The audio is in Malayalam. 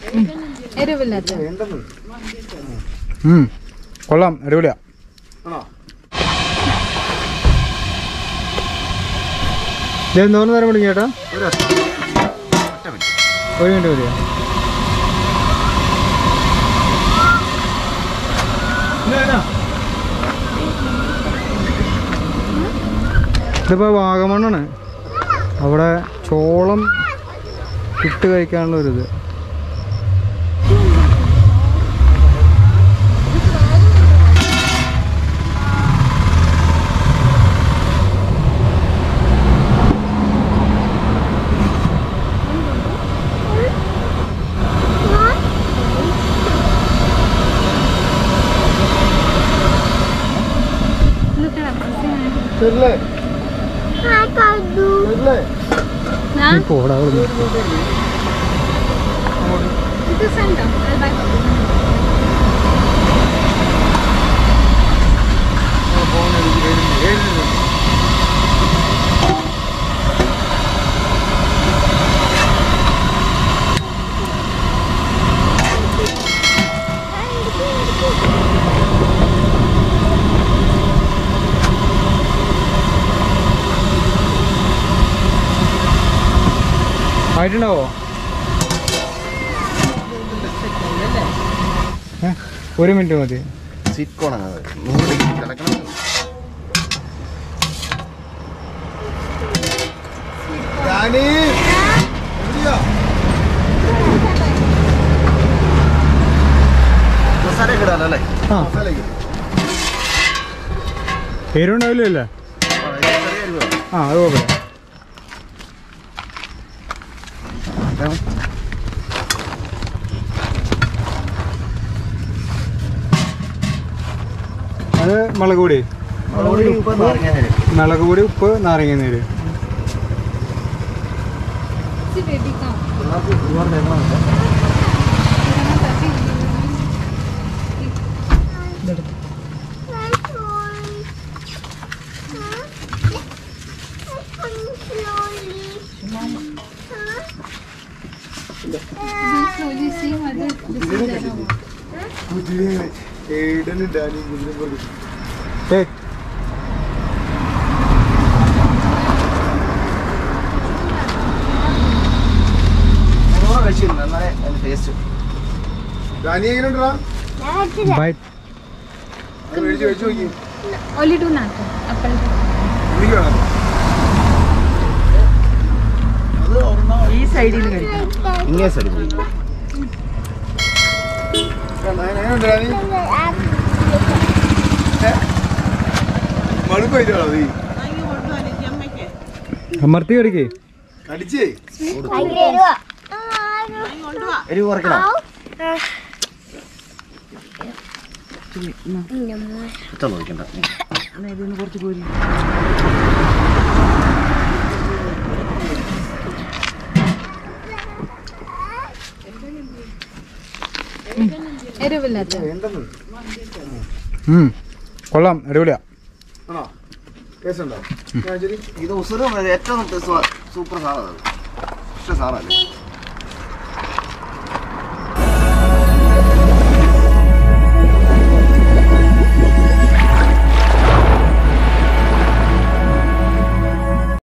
എരിവില്ലാത്ത ഉം. കൊള്ളാം അടിപൊളിയാ ഇത് എന്തോന്ന് നേരം വിളിക്കും ചേട്ടാ ഒരു മിനിറ്റ് മതിയോ ഇതിപ്പോൾ വാഗമണ്ണാണ് അവിടെ ചോളം ഇട്ട് കഴിക്കാനുള്ള ഒരു ഇത് ഈ പോടാ അവിടുന്ന്. ഇത് സെൻഡോ ആയിട്ടുണ്ടാവോ ഏ? ഒരു മിനിറ്റ് മതി സ്വീറ്റ് കോൺ ആണ് അത്. നൂറ് ഡിഗ്രി തിളക്കണം മസാല ഒക്കെ ഇടാലോ അല്ലേ ആ എരിവുണ്ടാവില്ലല്ലേ ആ, ഇത് ചെറിയ അരിവാ. ആ അത് കുഴപ്പമില്ല അത് മുളക് പൊടി മുളക് പൊടി, ഉപ്പ്, നാരങ്ങാനീര്. മുളക് പൊടി ഉപ്പ് നാരങ്ങ നീര് ബേബി കാ പിള്ളേർക്ക് ഒരുപാട് തേങ്ങകളുണ്ട്. slowly see whether this is there or not. ഏയ് നല്ലോണം കഴിച്ചിരുന്നു. എന്നാലേ അതിന്റെ taste bye Only do nothing. Apple. ഈ സൈഡിൽ നിന്ന് കഴിക്കണം ഇങ്ങനെ സൈഡ് പോയി അമർത്തി കടിക്കേ അടിച്ചേ എരിവ് കുറയ്ക്കണം ഇത്ര നോക്കണ്ട ഇതിന് കുറച്ച് പോരി എരിവില്ലാത്ത ഉം. കൊള്ളാം അടിപൊളിയാ ഇത് ഉസുറ് ഏറ്റവും സൂപ്പർ സാധനം അത് ഇഷ്ട സാധനമല്ലേ